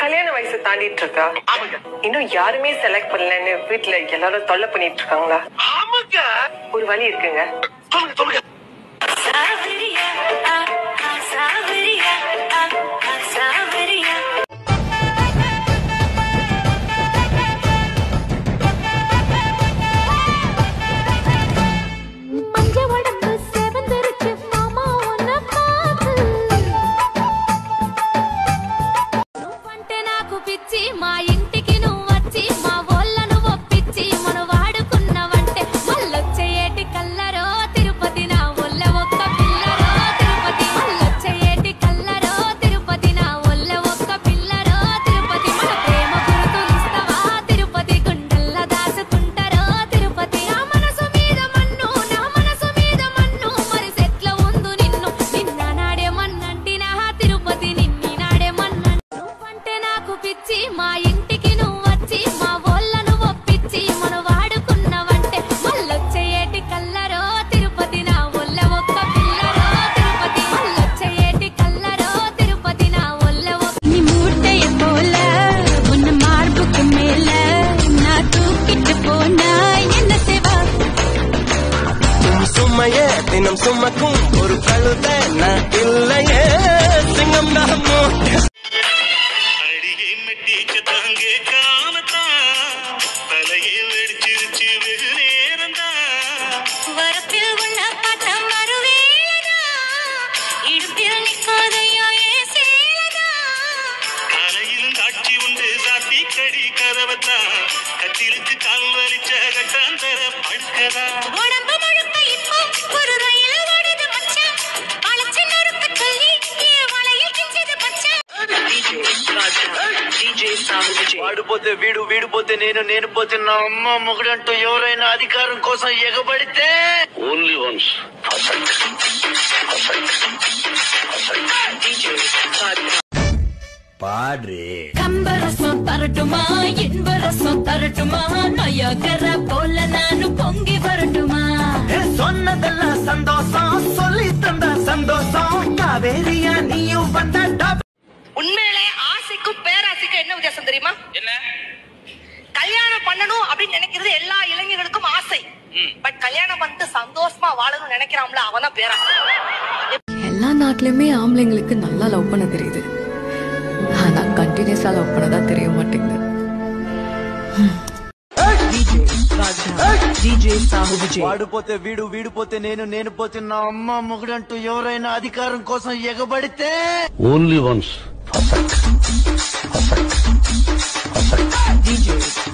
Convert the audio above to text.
கல்யாண வயசு தாண்டிட்டு இருக்கா ஆமாங்க இன்னும் யாருமே செலக்ட் பண்ணலன்னு வீட்ல எல்லாரும் தொல்லை பண்ணிட்டு இருக்காங்களா ஆமாங்க ஒரு வழி இருக்குங்க சொல்லுங்க சொல்லுங்க சாவரியா ஆ, ஆ, சாவரியா ஆ, ஆ, சாவரியா மஞ்ச உடம்பு செவந்திருச்சு மாமா உன்னை பார்த்து నువ్వంటే నాకు పిచ్చి మా ఇంటికి నువ్వు వచ్చి మా వాళ్ళను ఒప్పించి మనం వాడుకున్నావంటే మళ్ళొచ్చే ఏటి కల్లరో తిరుపతి నా ఒళ్ళ ఒక్క పిల్లరో తిరుపతి మళ్ళొచ్చే ఏటి కల్లరో తిరుపతి నా ఒళ్ళ ఒక్క పిల్లరో తిరుపతి మన ప్రేమ గుర్తులిస్తావా తిరుపతి గుండెల్ల దాచుకుంటారో తిరుపతి నా మనసు మీద మన్ను నా మనసు మీద మన్ను మరి సెట్ల ఉందు నిన్ను నిన్న నాడే మన్నంటినా తిరుపతి నిన్ని నాడే మన్నంటి నువ్వంటే నాకు పిచ్చి మా ఇంటికి నువ్వు వచ్చి మా వాళ్ళను ఒప్పించి మనం వాడుకున్నావంటే మళ్ళొచ్చే ఏటి కల్లరో తిరుపతి నా ఒళ్ళ ఒక్క పిల్లరో తిరుపతి మళ్ళొచ్చే ఏటి కల్లరో తిరుపతి నా ఒళ్ళ ఒక్క நீ மூட்டைய போல உன்னை மார்புக்கு மேல நான் தூக்கிட்டு போனா என்ன செய்வா சும் சும்மையே தினம் சுமக்கும் ஒரு கழுத நான் இல்லையே சிங்கம் நாமோ அடியை மெட்டிச்சு தாங்கே காமத்தான் தலையை வெடிச்சிருச்சு வெகு நேரம்தான் வரப்பில் உள்ள பட்டம் வருவேலதா இடுப்பில் நிற்காதையா ஏ சேலதா காலையிலும் காட்சி உண்டு சாத்தி கடி கதவத்தான் கத்திலுக்கு கால் வலிச்ச கட்டாந்தர படுக்கதா உடம்பு முழுக்க இப்போ ஒரு ரயில் ஓடுது மச்சான் வளைச்சு நொறுக்க சொல்லி என் வளையல் கிஞ்சது மச்சான் వాడిపోతే వీడు వీడిపోతే నేను నేను పోతే నా అమ్మ మొగుడంటూ ఎవరైనా అధికారం కోసం ఎగబడితే ఓన్లీ వన్స్ పాడ్రే கம்பரசம் தரட்டுமா இன்பரசம் தரட்டுமா நொயகர போல நானும் பொங்கி வரட்டுமா சொன்னதெல்லாம் சந்தோஷம் சொல்லி தந்த சந்தோஷம் காவேரியா நீயும் வந்த உண்மையிலே ஆசைக்கும் பேராசைக்கும் என்ன வித்தியாசம் தெரியுமா என்ன கல்யாணம் பண்ணணும் அப்படின்னு நினைக்கிறது எல்லா இளைஞர்களுக்கும் ஆசை பட் கல்யாணம் பண்ணிட்டு சந்தோஷமா வாழணும்னு நினைக்கிறான்ல அவன் பேராசை எல்லா நாட்டிலுமே ஆம்பளைங்களுக்கு நல்லா லவ் பண்ண தெரியுது ஆனா கண்டினியூஸா லவ் பண்ணதா தெரிய மாட்டேங்குது వాడిపోతే వీడు వీడిపోతే నేను నేను పోతే నా అమ్మ మొగుడంటూ ఎవరైనా అధికారం కోసం ఎగబడితే ఓన్లీ వన్స్ DJ